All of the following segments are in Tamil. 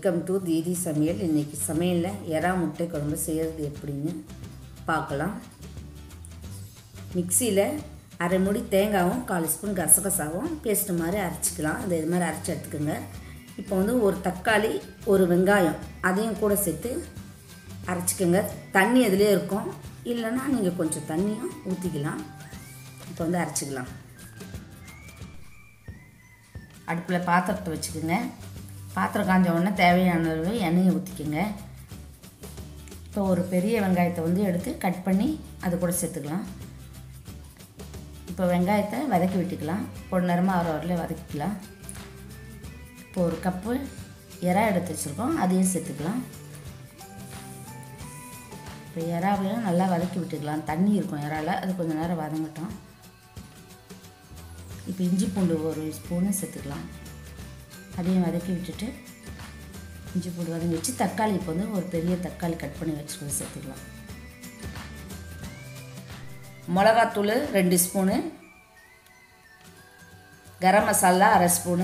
வெல்கம் டு தீதி சமையல் இன்றைக்கி சமையலில் எறா முட்டை குழம்பு செய்கிறது எப்படின்னு பார்க்கலாம் மிக்சியில் அரை மூடி தேங்காயும் கால் ஸ்பூன் கசகசாவும் பேஸ்ட்டு மாதிரி அரைச்சிக்கலாம் அந்த இது மாதிரி அரைச்சி எடுத்துக்கோங்க இப்போ வந்து ஒரு தக்காளி ஒரு வெங்காயம் அதையும் கூட சேர்த்து அரைச்சிக்கோங்க தண்ணி அதுலேயே இருக்கும் இல்லைன்னா நீங்கள் கொஞ்சம் தண்ணியும் ஊற்றிக்கலாம் இப்போ வந்து அரைச்சிக்கலாம் அடுப்பில் பாத்திரத்தை வச்சுக்கோங்க பாத்திரம் காஞ்ச உடனே தேவையான அளவு எண்ணெயை ஊற்றிக்கோங்க இப்போ ஒரு பெரிய வெங்காயத்தை வந்து எடுத்து கட் பண்ணி அது கூட சேர்த்துக்கலாம் இப்போ வெங்காயத்தை வதக்கி விட்டுக்கலாம் ஒரு நேரமாக ஆறு வரலையும் வதக்கிக்கலாம் இப்போ ஒரு கப்பு எறா எடுத்து வச்சுருக்கோம் அதையும் சேர்த்துக்கலாம் இப்போ எறாவையும் நல்லா வதக்கி விட்டுக்கலாம் தண்ணி இருக்கும் எறாவில் அது கொஞ்சம் நேரம் வதங்கட்டும் இப்போ இஞ்சி பூண்டு ஒரு ஸ்பூனு சேர்த்துக்கலாம் அதையும் வதக்கி விட்டுட்டு இஞ்சி பூண்டு வதங்கி வச்சு தக்காளி இப்போ வந்து ஒரு பெரிய தக்காளி கட் பண்ணி வச்சுக்கொண்டு சேர்த்துக்கலாம் மிளகாத்தூள் ரெண்டு ஸ்பூனு கரம் மசாலா அரை ஸ்பூனு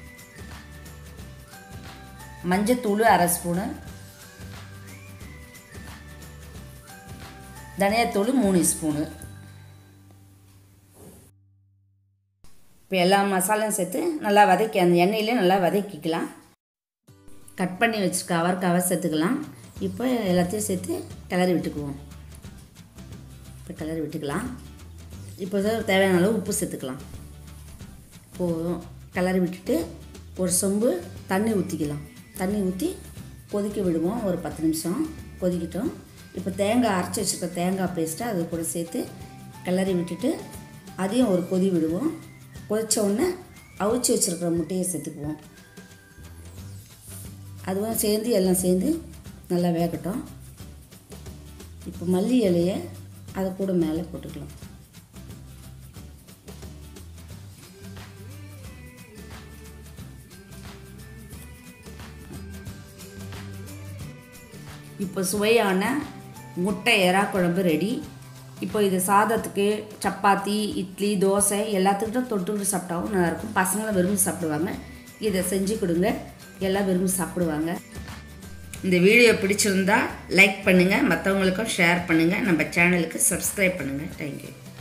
மஞ்சத்தூள் அரை ஸ்பூனு தனியாத்தூள் மூணு ஸ்பூனு இப்போ எல்லா மசாலையும் சேர்த்து நல்லா வதக்கி அந்த எண்ணெயிலே நல்லா வதக்கிக்கலாம் கட் பண்ணி வச்சுருக்க அவரைக்காவை சேர்த்துக்கலாம் இப்போ எல்லாத்தையும் சேர்த்து கிளறி விட்டுக்குவோம் இப்போ கிளறி விட்டுக்கலாம் இப்போ தேவையான அளவு உப்பு சேர்த்துக்கலாம் இப்போது கிளறி விட்டுட்டு ஒரு சொம்பு தண்ணி ஊற்றிக்கலாம் தண்ணி ஊற்றி கொதிக்க விடுவோம் ஒரு பத்து நிமிஷம் கொதிக்கட்டும் இப்போ தேங்காய் அரைச்சி வச்சுருக்க தேங்காய் பேஸ்ட்டை அது கூட சேர்த்து கிளறி விட்டுட்டு அதையும் ஒரு கொதி விடுவோம் கொதித்த உடனே அவிச்சு வச்சுருக்கிற முட்டையை சேர்த்துக்குவோம் அதுவும் சேர்ந்து எல்லாம் சேர்ந்து நல்லா வேகட்டும் இப்போ மல்லி இலையை அதை கூட மேலே போட்டுக்கலாம் இப்போ சுவையான முட்டை எறா குழம்பு ரெடி இப்போ இது சாதத்துக்கு சப்பாத்தி இட்லி தோசை எல்லாத்துக்கிட்டும் தொட்டுக்கிட்டு சாப்பிட்டாவும் நல்லாயிருக்கும் பசங்களும் விரும்பி சாப்பிடுவாங்க இதை செஞ்சு கொடுங்க எல்லாம் விரும்பி சாப்பிடுவாங்க இந்த வீடியோ பிடிச்சிருந்தா லைக் பண்ணுங்கள் மற்றவங்களுக்கும் ஷேர் பண்ணுங்கள் நம்ம சேனலுக்கு சப்ஸ்கிரைப் பண்ணுங்கள் தேங்க்யூ